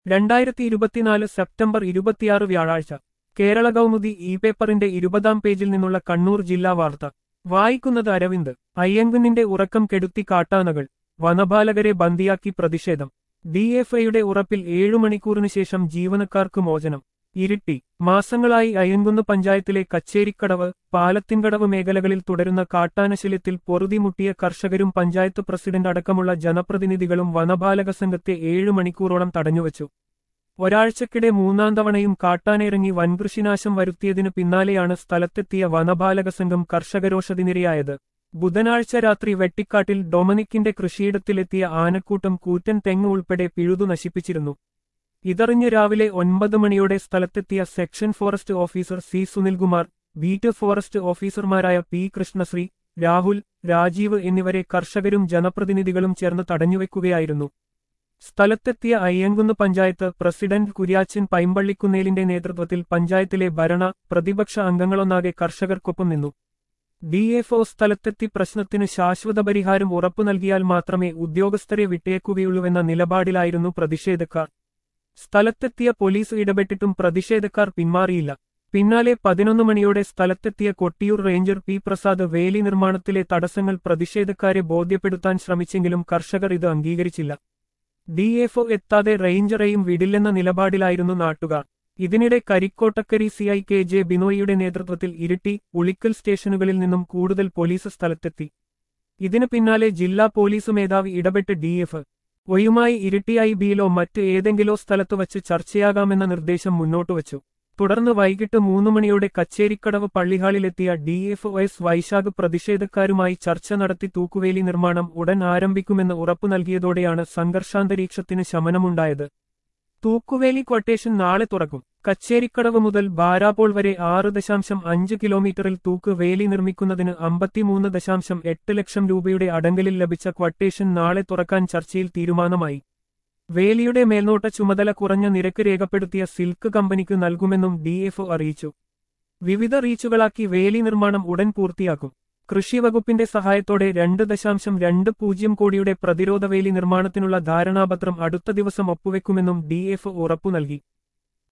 രണ്ടായിരത്തി ഇരുപത്തിനാല് സെപ്റ്റംബർ ഇരുപത്തിയാറ് വ്യാഴാഴ്ച കേരള കൗമുദി ഇ പേപ്പറിന്റെ ഇരുപതാം പേജിൽ നിന്നുള്ള കണ്ണൂർ ജില്ലാ വാർത്ത വായിക്കുന്നത് അരവിന്ദ് അയ്യങ്കുന്നിന്റെ ഉറക്കം കെടുത്തി കാട്ടാനകൾ വനപാലകരെ ബന്ദിയാക്കി പ്രതിഷേധം ഡിഎഫ്ഐയുടെ ഉറപ്പിൽ ഏഴു മണിക്കൂറിനു ശേഷം ജീവനക്കാർക്ക് മോചനം ഇരിട്ടി മാസങ്ങളായി അയ്യങ്കുന്ന് പഞ്ചായത്തിലെ കച്ചേരിക്കടവ് പാലത്തിൻകടവ് മേഖലകളിൽ തുടരുന്ന കാട്ടാനശല്യത്തിൽ പൊറുതിമുട്ടിയ കർഷകരും പഞ്ചായത്ത് പ്രസിഡന്റ് അടക്കമുള്ള ജനപ്രതിനിധികളും വനപാലക സംഘത്തെ ഏഴു മണിക്കൂറോളം തടഞ്ഞുവച്ചു ഒരാഴ്ചക്കിടെ മൂന്നാം തവണയും കാട്ടാനിറങ്ങി വൻകൃഷിനാശം വരുത്തിയതിനു പിന്നാലെയാണ് സ്ഥലത്തെത്തിയ വനപാലക സംഘം കർഷകരോഷതിനിരയായത് ബുധനാഴ്ച രാത്രി വെട്ടിക്കാട്ടിൽ ഡൊമനിക്കിന്റെ കൃഷിയിടത്തിലെത്തിയ ആനക്കൂട്ടം കൂറ്റൻ തെങ്ങ് ഉൾപ്പെടെ പിഴുതു നശിപ്പിച്ചിരുന്നു ഇതറിഞ്ഞ് രാവിലെ ഒൻപത് മണിയോടെ സ്ഥലത്തെത്തിയ section forest officer C Sunilkumar beat forest ഓഫീസർമാരായ പി കൃഷ്ണശ്രീ രാഹുൽ രാജീവ് എന്നിവരെ കർഷകരും ജനപ്രതിനിധികളും ചേർന്ന് തടഞ്ഞുവെക്കുകയായിരുന്നു സ്ഥലത്തെത്തിയ അയ്യങ്കുന്ന് പഞ്ചായത്ത് പ്രസിഡന്റ് കുര്യാച്ചൻ പൈമ്പള്ളിക്കുന്നേലിന്റെ നേതൃത്വത്തിൽ പഞ്ചായത്തിലെ ഭരണ പ്രതിപക്ഷ അംഗങ്ങളൊന്നാകെ കർഷകർക്കൊപ്പം നിന്നു ഡിഎഫ്ഒ സ്ഥലത്തെത്തി പ്രശ്നത്തിന് ശാശ്വത പരിഹാരം ഉറപ്പു നൽകിയാൽ മാത്രമേ ഉദ്യോഗസ്ഥരെ വിട്ടേക്കുകയുള്ളൂവെന്ന നിലപാടിലായിരുന്നു പ്രതിഷേധക്കാർ സ്ഥലത്തെത്തിയ പോലീസ് ഇടപെട്ടിട്ടും പ്രതിഷേധക്കാർ പിന്മാറിയില്ല പിന്നാലെ പതിനൊന്ന് മണിയോടെ സ്ഥലത്തെത്തിയ കൊട്ടിയൂർ റേഞ്ചർ പി പ്രസാദ് വേലി നിർമ്മാണത്തിലെ തടസ്സങ്ങൾ പ്രതിഷേധക്കാരെ ബോധ്യപ്പെടുത്താൻ ശ്രമിച്ചെങ്കിലും കർഷകർ ഇത് അംഗീകരിച്ചില്ല ഡിഎഫ്ഒ എത്താതെ റേഞ്ചറെയും വിടില്ലെന്ന നിലപാടിലായിരുന്നു നാട്ടുകാർ ഇതിനിടെ കരിക്കോട്ടക്കരി സിഐ കെ ജെ ബിനോയിയുടെ നേതൃത്വത്തിൽ ഇരിട്ടി ഉളിക്കൽ സ്റ്റേഷനുകളിൽ നിന്നും കൂടുതൽ പോലീസ് സ്ഥലത്തെത്തി ഇതിനു പിന്നാലെ ജില്ലാ പോലീസ് മേധാവി ഇടപെട്ട് ഡിഎഫ് ഒയുമായി ഇരിട്ടി ഐ ബിയിലോ മറ്റ് ഏതെങ്കിലോ സ്ഥലത്ത് വച്ച് ചർച്ചയാകാമെന്ന നിർദ്ദേശം മുന്നോട്ടുവച്ചു തുടർന്ന് വൈകിട്ട് മൂന്നു മണിയോടെ കച്ചേരിക്കടവ് പള്ളിഹാളിലെത്തിയ ഡിഎഫ് എസ് വൈശാഖ് പ്രതിഷേധക്കാരുമായി ചർച്ച നടത്തി തൂക്കുവേലി നിർമ്മാണം ഉടൻ ആരംഭിക്കുമെന്ന് ഉറപ്പു നൽകിയതോടെയാണ് സംഘർഷാന്തരീക്ഷത്തിന് ശമനമുണ്ടായത് തൂക്കുവേലി ക്വട്ടേഷൻ നാളെ തുറക്കും കച്ചേരിക്കടവ് മുതൽ ബാരാപോൾ വരെ ആറ് ദശാംശം അഞ്ച് കിലോമീറ്ററിൽ തൂക്ക് വേലി നിർമ്മിക്കുന്നതിന് അമ്പത്തിമൂന്ന് ദശാംശം എട്ട് ലക്ഷം രൂപയുടെ അടങ്കലിൽ ലഭിച്ച ക്വട്ടേഷൻ നാളെ തുറക്കാൻ ചർച്ചയിൽ തീരുമാനമായി വേലിയുടെ മേൽനോട്ട ചുമതല കുറഞ്ഞ നിരക്ക് രേഖപ്പെടുത്തിയ സിൽക്ക് കമ്പനിക്ക് നൽകുമെന്നും ഡിഎഫ്ഒ അറിയിച്ചു വിവിധ റീച്ചുകളാക്കി വേലി നിർമ്മാണം ഉടൻ പൂർത്തിയാക്കും കൃഷിവകുപ്പിന്റെ സഹായത്തോടെ രണ്ട് ദശാംശം രണ്ട് പൂജ്യം കോടിയുടെ പ്രതിരോധ വേലി നിർമ്മാണത്തിനുള്ള ധാരണാപത്രം അടുത്ത ദിവസം ഒപ്പുവെക്കുമെന്നും ഡിഎഫ് ഉറപ്പു നൽകി